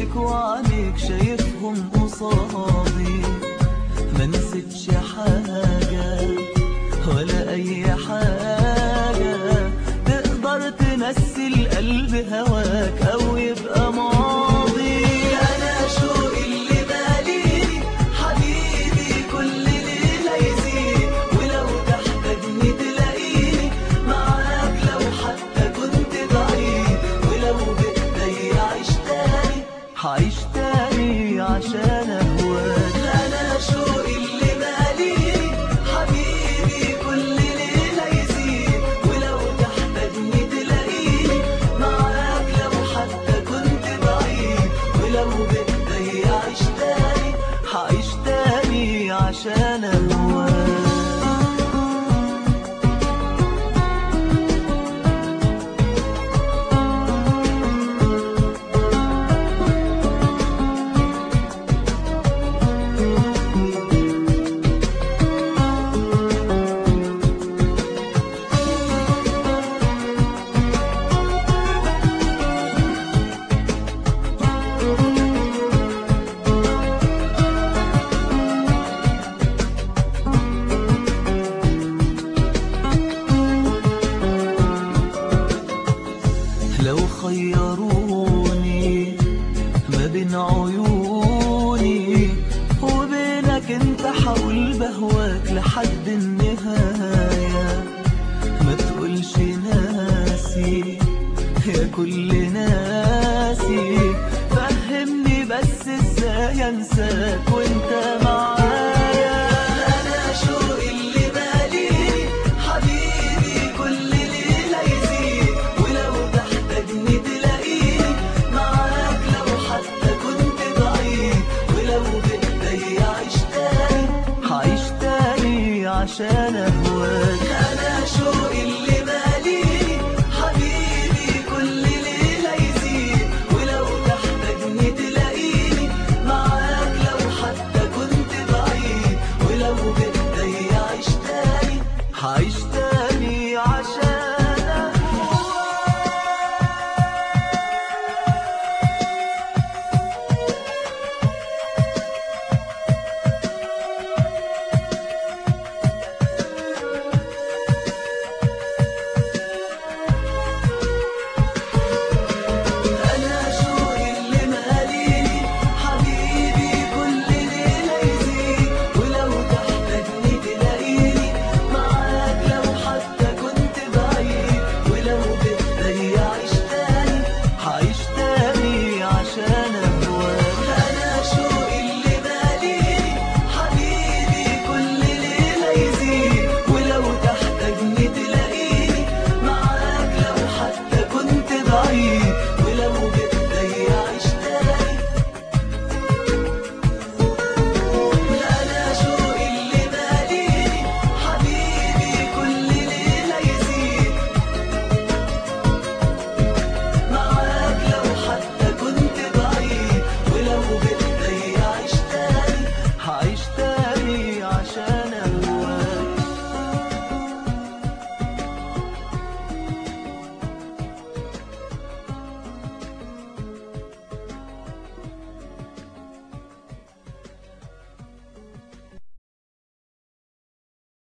ايديك وعليك شايفهم قصادي ما نسيتش حاجة ولا أي حاجة تقدر تنسي القلب هواك أو يبقى ماضي أنا شوقي اللي ماليني حبيبي كل ليلة يزيد ولو تحتاجني تلاقيني معاك لو حتى كنت بعيد ولو بإيدي عيش تاني هعيش تاني عشان أهواك أنا شوقي اللي ماليني حبيبي كل ليلة يزيد ولو تحتاجني تلاقيني معاك لو حتى كنت بعيد ولو بإيدي عيش تاني هعيش تاني عشان أهواك لو خيروني ما بين عيوني وبينك انت حاول بهواك لحد النهاية ما تقولش ناسي يا كل ناسي فهمني بس ازاي انساك وانت معايا انا شوقي اللي ماليني حبيبي كل ليلة يزيد ولو تحتاجني تلاقيني معاك لو حتى كنت بعيد ولو بإيدي عيش تاني هعيش تاني عشان